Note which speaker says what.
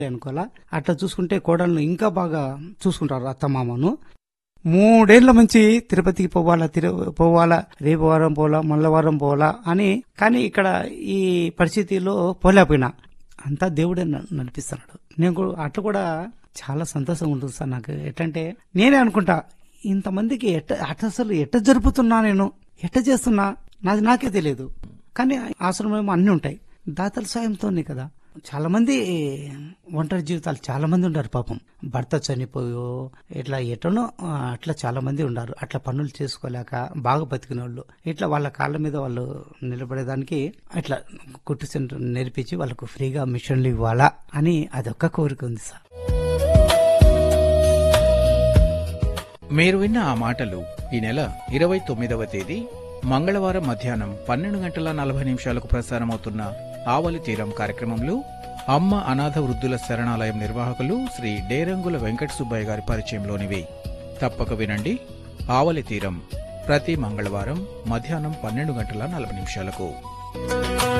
Speaker 1: అనుకోవాలా అట్లా చూసుకుంటే కోడలను ఇంకా బాగా చూసుకుంటారు అత్తమామను మూడేళ్ల నుంచి తిరుపతికి పోవాలా తిరు పోవాలా రేపు వారం పోవాలా మళ్ళా వారం పోవాలా అని కానీ ఇక్కడ ఈ పరిస్థితిలో పోలేకపోయినా అంతా దేవుడే న- నడిపిస్తున్నాడు నేను కూడా అట్లా కూడా చాలా సంతోషంగా ఉంటుంది సార్ నాకు ఎట్లంటే నేనే అనుకుంటా ఇంతమందికి ఎట్ట అట్ట అసలు ఎట్ట జరుపుతున్నా నేను ఎట్ట చేస్తున్నా నాది నాకే తెలియదు కానీ ఆశ్రమం అన్నీ ఉంటాయి దాతల సాయంతోనే కదా చాలా మంది ఒంటరి జీవితాలు చాలా మంది ఉన్నారు పాపం భర్త చనిపోయో ఇట్లా ఎటనో ఆ, అట్లా చాలా మంది ఉన్నారు అట్లా పనులు చేసుకోలేక బాగా బతికిన వాళ్ళు ఇట్లా వాళ్ళ కాళ్ళ మీద వాళ్ళు నిలబడేదానికి ఇట్లా కుట్టు సెంటర్ నేర్పించి వాళ్ళకు ఫ్రీగా మిషన్లు ఇవ్వాలా అని అదొక్క కోరిక ఉంది సార్
Speaker 2: మీరు విన్న ఆ మాటలు ఈ నెల ఇరవై తొమ్మిదవ తేదీ మంగళవారం మధ్యాహ్నం పన్నెండు గంటల నలభై నిమిషాలకు ప్రసారమవుతున్న ఆవలి తీరం కార్యక్రమంలో అమ్మ అనాథ వృద్ధుల శరణాలయం నిర్వాహకులు శ్రీ డేరంగుల వెంకట సుబ్బయ్య గారి పరిచయంలోనివి తప్పక వినండి ఆవలి తీరం ప్రతి మంగళవారం మధ్యాహ్నం పన్నెండు గంటల నలభై నిమిషాలకు